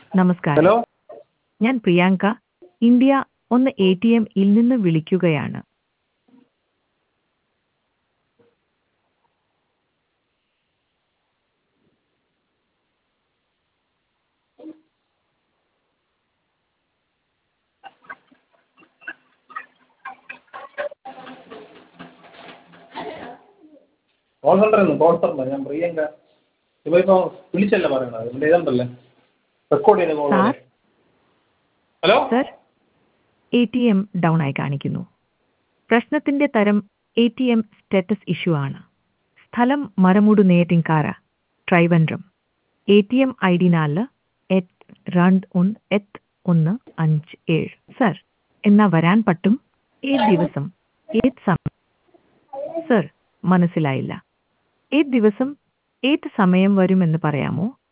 നമസ്കാരം ഹലോ ഞാൻ പ്രിയാങ്ക ഇന്ത്യ ഒന്ന് എ ടി എമ്മിൽ നിന്ന് വിളിക്കുകയാണ് കോൾ സെൻ്ററിൽ നിന്ന് കോൾ സെൻ്റർ ഞാൻ പ്രിയങ്ക ഇപ്പോൾ ഇപ്പോൾ വിളിച്ചല്ലേ പറയണത് എൻ്റെ ഇതുണ്ടല്ലേ റെക്കോർഡ് ചെയ്ത call sir hello sir A T M down ആയി കാണിക്കുന്നു പ്രശ്നത്തിന്റെ തരം A T M status issue ആണ് സ്ഥലം മരമുടു നേരിങ്കാര Trivandrum A T M I D നാല് എട്ട് രണ്ട് ഒന്ന് എട്ട് ഒന്ന് അഞ്ച് ഏഴ് സർ എന്നാ വരാൻ പറ്റും ഏത് ദിവസം ഏത് സമയം സർ മനസ്സിലായില്ല ഏത് ദിവസം ഏത് സമയം വരുമെന്ന് പറയാമോ